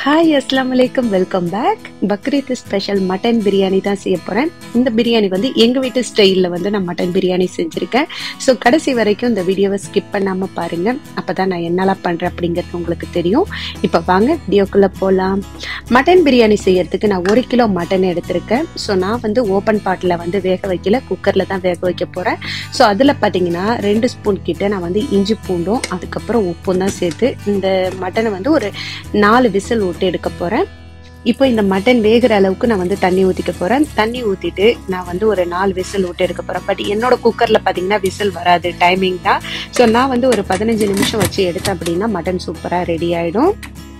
hi அஸ்லாம் வலைக்கம் welcome back Bakrid special mutton biryani தான் செய்ய போறேன் இந்த பிரியாணி வந்து எங்க வீட்டு ஸ்டைலில் வந்து நான் மட்டன் பிரியாணி செஞ்சிருக்கேன் ஸோ கடைசி வரைக்கும் இந்த வீடியோவை ஸ்கிப் பண்ணாம பாருங்க அப்பதான் நான் என்னெல்லாம் பண்றேன் அப்படிங்கிறது உங்களுக்கு தெரியும் இப்போ வாங்க வீடியோக்குள்ள போகலாம் மட்டன் பிரியாணி செய்யறதுக்கு நான் ஒரு கிலோ மட்டன் எடுத்திருக்கேன் ஸோ நான் வந்து ஓப்பன் பாட்டில் வந்து வேக வைக்கல குக்கர்ல தான் வேக வைக்க போறேன் ஸோ அதில் பார்த்தீங்கன்னா ரெண்டு ஸ்பூன் கிட்ட நான் வந்து இஞ்சி பூண்டும் அதுக்கப்புறம் உப்பும் தான் சேர்த்து இந்த மட்டனை வந்து ஒரு நாலு விசில் விட்டு எடுக்க போறேன் இப்போ இந்த மட்டன் வேகிற அளவுக்கு நான் வந்து தண்ணி ஊற்றிக்க போறேன் தண்ணி ஊற்றிட்டு நான் வந்து ஒரு நாலு விசில் விட்டு எடுக்க போறேன் பட் என்னோட குக்கர்ல பார்த்தீங்கன்னா விசில் வராது டைமிங் தான் ஸோ நான் வந்து ஒரு பதினஞ்சு நிமிஷம் வச்சு எடுத்தேன் அப்படின்னா மட்டன் சூப்பராக ரெடி ஆயிடும்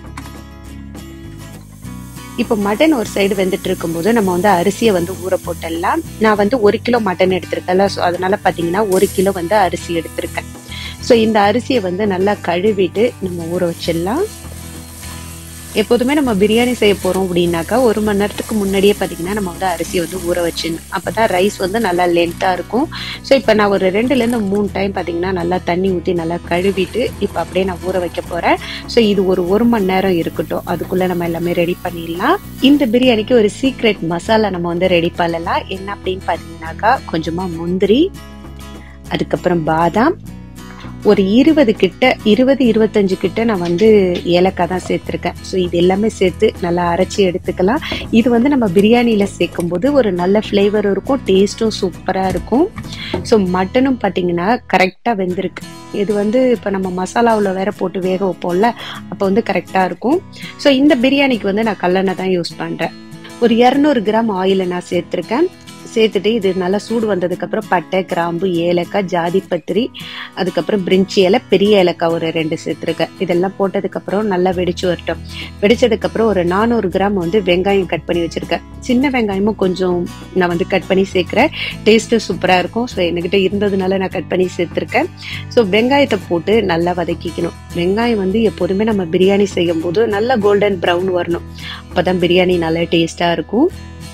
இப்போ மட்டன் ஒரு சைடு வெந்துட்டு இருக்கும்போது நம்ம வந்து அரிசியை வந்து ஊற போட்டுடலாம் நான் வந்து ஒரு கிலோ மட்டன் எடுத்திருக்கேன்ல ஸோ அதனால பார்த்தீங்கன்னா ஒரு கிலோ வந்து அரிசி எடுத்திருக்கேன் ஸோ இந்த அரிசியை வந்து நல்லா கழுவிட்டு நம்ம ஊற வச்சிடலாம் எப்போதுமே நம்ம பிரியாணி செய்ய போறோம் அப்படின்னாக்கா ஒரு மணி நேரத்துக்கு முன்னாடியே பார்த்தீங்கன்னா நம்ம வந்து அரிசியை வந்து ஊற வச்சிடணும் அப்பதான் ரைஸ் வந்து நல்லா லென்த்தாக இருக்கும் ஸோ இப்போ நான் ஒரு ரெண்டுலேருந்து மூணு டைம் பார்த்தீங்கன்னா நல்லா தண்ணி ஊற்றி நல்லா கழுவிட்டு இப்போ அப்படியே நான் ஊற வைக்க போறேன் ஸோ இது ஒரு ஒரு மணி நேரம் இருக்கட்டும் அதுக்குள்ள நம்ம எல்லாமே ரெடி பண்ணிடலாம் இந்த பிரியாணிக்கு ஒரு சீக்ரெட் மசாலா நம்ம வந்து ரெடி பண்ணலாம் என்ன அப்படின்னு பார்த்தீங்கன்னாக்கா கொஞ்சமா முந்திரி அதுக்கப்புறம் பாதாம் ஒரு இருபது கிட்ட இருபது இருபத்தஞ்சு கிட்ட நான் வந்து ஏலக்காய் தான் சேர்த்துருக்கேன் ஸோ இது எல்லாமே சேர்த்து நல்லா அரைச்சி எடுத்துக்கலாம் இது வந்து நம்ம பிரியாணியில் சேர்க்கும் போது ஒரு நல்ல ஃப்ளேவர் இருக்கும் டேஸ்ட்டும் சூப்பராக இருக்கும் ஸோ மட்டனும் பார்த்தீங்கன்னா கரெக்டாக வெந்திருக்கு இது வந்து இப்போ நம்ம மசாலாவில் வேற போட்டு வேக வைப்போம்ல அப்போ வந்து கரெக்டாக இருக்கும் ஸோ இந்த பிரியாணிக்கு வந்து நான் கல்லெண்ணெய் தான் யூஸ் பண்ணுறேன் ஒரு இரநூறு கிராம் ஆயிலை நான் சேர்த்துருக்கேன் சேர்த்துட்டு இது நல்லா சூடு வந்ததுக்கு அப்புறம் பட்டை கிராம்பு ஏலக்காய் ஜாதி பத்திரி அதுக்கப்புறம் பிரிஞ்சி இலை பெரிய ஏலக்காய் ஒரு ரெண்டு சேர்த்துருக்கேன் இதெல்லாம் போட்டதுக்கு அப்புறம் நல்லா வெடிச்சு வரட்டும் வெடிச்சதுக்கு அப்புறம் ஒரு நானூறு கிராம் வந்து வெங்காயம் கட் பண்ணி வச்சிருக்கேன் சின்ன வெங்காயமும் கொஞ்சம் நான் வந்து கட் பண்ணி சேர்க்கிறேன் டேஸ்ட்டு சூப்பராக இருக்கும் ஸோ என்கிட்ட இருந்ததுனால நான் கட் பண்ணி சேர்த்துருக்கேன் ஸோ வெங்காயத்தை போட்டு நல்லா வதக்கிக்கணும் வெங்காயம் வந்து எப்போதுமே நம்ம பிரியாணி செய்யும் போது நல்லா கோல்டன் ப்ரௌன் வரணும் அப்போதான் பிரியாணி நல்லா டேஸ்டாக இருக்கும்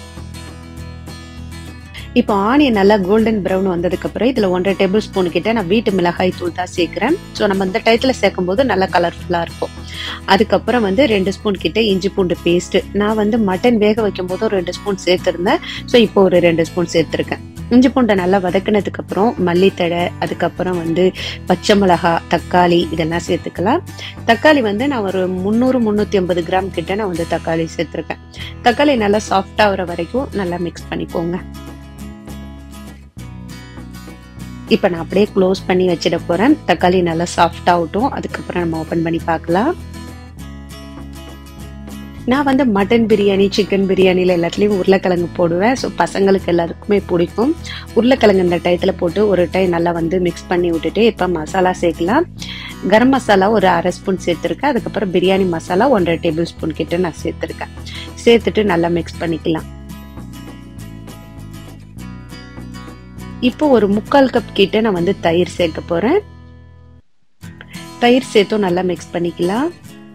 இப்போ ஆனியன் நல்லா கோல்டன் ப்ரௌன் வந்ததுக்கு அப்புறம் இதுல ஒன்றரை டேபிள் ஸ்பூன் கிட்ட நான் வீட்டு மிளகாய் தூள் தான் சேர்க்கிறேன் ஸோ நம்ம இந்த டயத்துல சேர்க்கும் போது நல்லா கலர்ஃபுல்லா இருக்கும் அதுக்கப்புறம் வந்து ரெண்டு ஸ்பூன் கிட்ட இஞ்சி பூண்டு பேஸ்ட் நான் வந்து மட்டன் வேக வைக்கும் போது ஒரு ரெண்டு ஸ்பூன் சேர்த்திருந்தேன் ஸோ இப்போ ஒரு ரெண்டு ஸ்பூன் சேர்த்திருக்கேன் இஞ்சி பூண்டை நல்லா வதக்கினதுக்கு அப்புறம் மல்லித்தழை அதுக்கப்புறம் வந்து பச்சை மிளகா தக்காளி இதெல்லாம் சேர்த்துக்கலாம் தக்காளி வந்து நான் ஒரு முந்நூறு முந்நூற்றி ஐம்பது கிராம் கிட்ட நான் வந்து தக்காளி சேர்த்துருக்கேன் தக்காளி நல்லா சாஃப்டாக வர வரைக்கும் நல்லா மிக்ஸ் பண்ணிக்கோங்க இப்போ நான் அப்படியே க்ளோஸ் பண்ணி வச்சிட போறேன் தக்காளி நல்லா சாஃப்ட் ஆகட்டும் அதுக்கப்புறம் நம்ம ஓப்பன் பண்ணி பார்க்கலாம் நான் வந்து மட்டன் பிரியாணி சிக்கன் பிரியாணியில் எல்லாத்துலேயும் உருளைக்கிழங்கு போடுவேன் ஸோ பசங்களுக்கு எல்லாருக்குமே பிடிக்கும் உருளைக்கிழங்கு இந்த டயத்தில் போட்டு ஒரு டைம் நல்லா வந்து மிக்ஸ் பண்ணி விட்டுட்டு இப்போ மசாலா சேர்க்கலாம் கரம் மசாலா ஒரு அரை ஸ்பூன் சேர்த்துருக்கேன் அதுக்கப்புறம் பிரியாணி மசாலா ஒன்றரை டேபிள் ஸ்பூன் கிட்ட நான் சேர்த்துருக்கேன் சேர்த்துட்டு நல்லா மிக்ஸ் பண்ணிக்கலாம் இப்போ ஒரு முக்கால் கப் கிட்ட நான் வந்து தயிர் சேர்க்க போறேன் தயிர் சேர்த்தும் நல்லா மிக்ஸ் பண்ணிக்கலாம்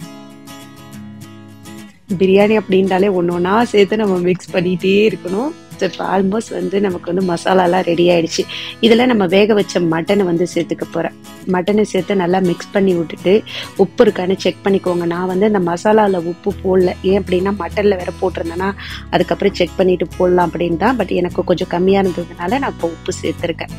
பிரியாணி அப்படின்றாலே ஒன்று ஒன்றா சேர்த்து நம்ம மிக்ஸ் பண்ணிகிட்டே இருக்கணும் ஸோ இப்போ ஆல்மோஸ்ட் வந்து நமக்கு வந்து மசாலாலாம் ரெடி ஆயிடுச்சு இதில் நம்ம வேக வச்ச மட்டனை வந்து சேர்த்துக்க போகிறேன் மட்டனை சேர்த்து நல்லா மிக்ஸ் பண்ணி விட்டுட்டு உப்பு இருக்கான்னு செக் பண்ணிக்கோங்க நான் வந்து இந்த மசாலாவில் உப்பு போடல ஏன் அப்படின்னா மட்டனில் வேற போட்டிருந்தேன்னா அதுக்கப்புறம் செக் பண்ணிட்டு போடலாம் அப்படின்னு தான் பட் எனக்கு கொஞ்சம் கம்மியாக இருந்ததுனால நான் இப்போ உப்பு சேர்த்துருக்கேன்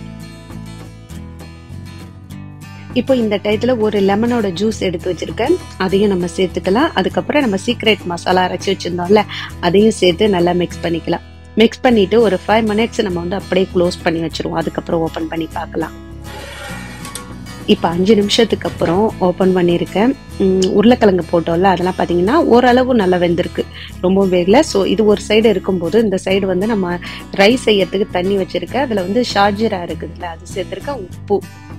இப்போ இந்த டயத்தில் ஒரு லெமனோட ஜூஸ் எடுத்து வச்சிருக்கேன் அதையும் நம்ம சேர்த்துக்கலாம் அதுக்கப்புறம் நம்ம சீக்ரெட் மசாலா அரைச்சி வச்சிருந்தோம்ல அதையும் சேர்த்து நல்லா மிக்ஸ் பண்ணிக்கலாம் மிக்ஸ் பண்ணிட்டு ஒரு ஃபைவ் மினிட்ஸ் நம்ம வந்து அப்படியே க்ளோஸ் பண்ணி வச்சிருவோம் அதுக்கப்புறம் ஓப்பன் பண்ணி பார்க்கலாம் இப்போ அஞ்சு நிமிஷத்துக்கு அப்புறம் ஓப்பன் பண்ணியிருக்கேன் உருளைக்கிழங்கு போட்டோம்ல அதெல்லாம் பார்த்தீங்கன்னா ஓரளவு நல்லா வெந்திருக்கு ரொம்ப வேகல ஸோ இது ஒரு சைடு இருக்கும்போது இந்த சைடு வந்து நம்ம ரைஸ் செய்யறதுக்கு தண்ணி வச்சிருக்கேன் அதில் வந்து ஷார்ஜரா இருக்குதுல்ல அது சேர்த்துருக்கேன் உப்பு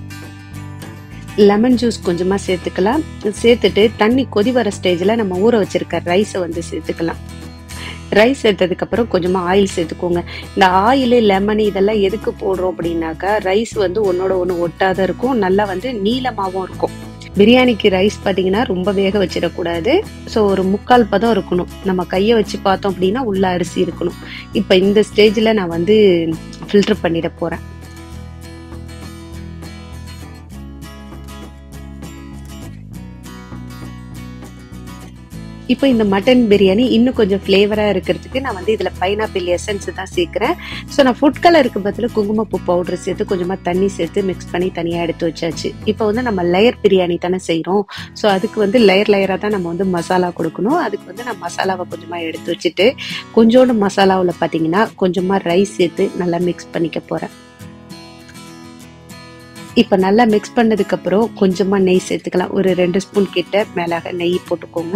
லெமன் ஜூஸ் கொஞ்சமாக சேர்த்துக்கலாம் சேர்த்துட்டு தண்ணி கொதி வர ஸ்டேஜில் நம்ம ஊற வச்சிருக்க ரைஸை வந்து சேர்த்துக்கலாம் ரைஸ் சேர்த்ததுக்கப்புறம் கொஞ்சமாக ஆயில் சேர்த்துக்கோங்க இந்த ஆயில் லெமன் இதெல்லாம் எதுக்கு போடுறோம் அப்படின்னாக்கா ரைஸ் வந்து ஒன்னோட ஒன்று ஒட்டாத இருக்கும் நல்லா வந்து நீளமாகவும் இருக்கும் பிரியாணிக்கு ரைஸ் பார்த்தீங்கன்னா ரொம்ப வேக வச்சிடக்கூடாது ஸோ ஒரு முக்கால் பதம் இருக்கணும் நம்ம கையை வச்சு பார்த்தோம் அப்படின்னா உள்ள அரிசி இருக்கணும் இப்போ இந்த ஸ்டேஜில் நான் வந்து ஃபில்டர் பண்ணிட போகிறேன் இப்போ இந்த மட்டன் பிரியாணி இன்னும் கொஞ்சம் ஃப்ளேவராக இருக்கிறதுக்கு நான் வந்து இதில் பைனாப்பிள் எசன்ஸ் தான் சேர்க்குறேன் ஸோ நான் ஃபுட் கலருக்கு பதில் குங்குமப்பூ பவுடர் சேர்த்து கொஞ்சமாக தண்ணி சேர்த்து மிக்ஸ் பண்ணி தனியாக எடுத்து வச்சாச்சு இப்போ வந்து நம்ம லேயர் பிரியாணி தானே செய்கிறோம் ஸோ அதுக்கு வந்து லேயர் லேயராக தான் நம்ம வந்து மசாலா கொடுக்கணும் அதுக்கு வந்து நான் மசாலாவை கொஞ்சமாக எடுத்து வச்சுட்டு கொஞ்சோண்டு மசாலாவில் பார்த்தீங்கன்னா கொஞ்சமாக ரைஸ் சேர்த்து நல்லா மிக்ஸ் பண்ணிக்க போகிறேன் இப்போ நல்லா மிக்ஸ் பண்ணதுக்கப்புறம் கொஞ்சமாக நெய் சேர்த்துக்கலாம் ஒரு ரெண்டு ஸ்பூன் கிட்ட மேலாக நெய் போட்டுக்கோங்க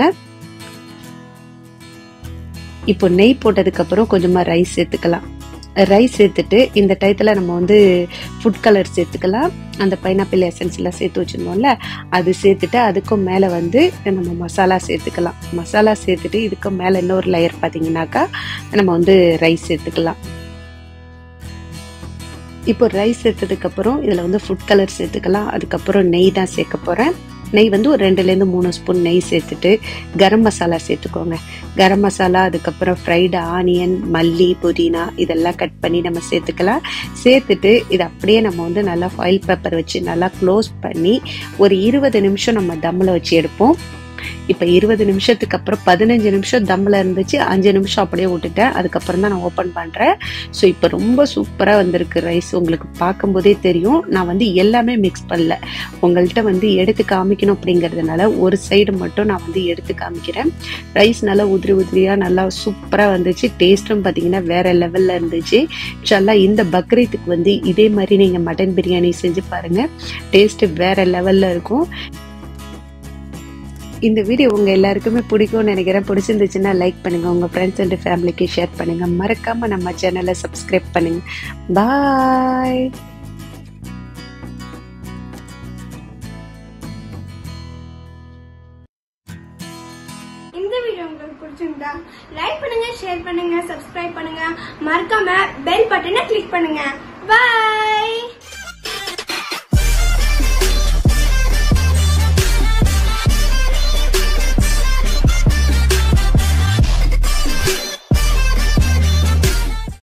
இப்போ நெய் போட்டதுக்கப்புறம் கொஞ்சமாக ரைஸ் சேர்த்துக்கலாம் ரைஸ் சேர்த்துட்டு இந்த டயத்தில் நம்ம வந்து ஃபுட் கலர் சேர்த்துக்கலாம் அந்த பைனாப்பிள் எசன்ஸ்லாம் சேர்த்து வச்சுருந்தோம்ல அது சேர்த்துட்டு அதுக்கும் மேலே வந்து நம்ம மசாலா சேர்த்துக்கலாம் மசாலா சேர்த்துட்டு இதுக்கும் மேலே இன்னொரு லேயர் பார்த்தீங்கன்னாக்கா நம்ம வந்து ரைஸ் சேர்த்துக்கலாம் இப்போ ரைஸ் சேர்த்ததுக்கப்புறம் இதில் வந்து ஃபுட் கலர் சேர்த்துக்கலாம் அதுக்கப்புறம் நெய் தான் சேர்க்க போகிறேன் நெய் வந்து ஒரு ரெண்டுலேருந்து மூணு ஸ்பூன் நெய் சேர்த்துட்டு கரம் மசாலா சேர்த்துக்கோங்க கரம் மசாலா அதுக்கப்புறம் ஃப்ரைடு ஆனியன் மல்லி புதினா இதெல்லாம் கட் பண்ணி நம்ம சேர்த்துக்கலாம் சேர்த்துட்டு இது அப்படியே நம்ம வந்து நல்லா ஃபாயில் பேப்பர் வச்சு நல்லா க்ளோஸ் பண்ணி ஒரு இருபது நிமிஷம் நம்ம தம்மில் வச்சு எடுப்போம் இப்போ இருபது நிமிஷத்துக்கு அப்புறம் பதினஞ்சு நிமிஷம் தம்மில் இருந்துச்சு அஞ்சு நிமிஷம் அப்படியே விட்டுட்டேன் அதுக்கப்புறம் தான் நான் ஓப்பன் பண்ணுறேன் ஸோ இப்போ ரொம்ப சூப்பராக வந்திருக்கு ரைஸ் உங்களுக்கு பார்க்கும்போதே தெரியும் நான் வந்து எல்லாமே மிக்ஸ் பண்ணல உங்கள்கிட்ட வந்து எடுத்து காமிக்கணும் அப்படிங்கிறதுனால ஒரு சைடு மட்டும் நான் வந்து எடுத்து காமிக்கிறேன் ரைஸ் நல்லா உதிரி உதிரியாக நல்லா சூப்பராக வந்துச்சு டேஸ்ட்டும் பார்த்தீங்கன்னா வேற லெவலில் இருந்துச்சு இன்ஷால்லா இந்த பக்ரீத்துக்கு வந்து இதே மாதிரி நீங்கள் மட்டன் பிரியாணி செஞ்சு பாருங்கள் டேஸ்ட்டு வேற லெவலில் இருக்கும் இந்த வீடியோ உங்க எல்லாருக்குமே பிடிக்கும்னு நினைக்கிறேன் பிடிச்சிருந்துச்சுன்னா லைக் பண்ணுங்க உங்க ஃப்ரெண்ட்ஸ் அண்ட் ஃபேமிலிக்கு ஷேர் பண்ணுங்க மறக்காம நம்ம சேனலை சப்ஸ்கிரைப் பண்ணுங்க பாய் இந்த வீடியோ உங்களுக்கு பிடிச்சிருந்தா லைக் பண்ணுங்க ஷேர் பண்ணுங்க சப்ஸ்கிரைப் பண்ணுங்க மறக்காம பெல் பட்டனை கிளிக் பண்ணுங்க பை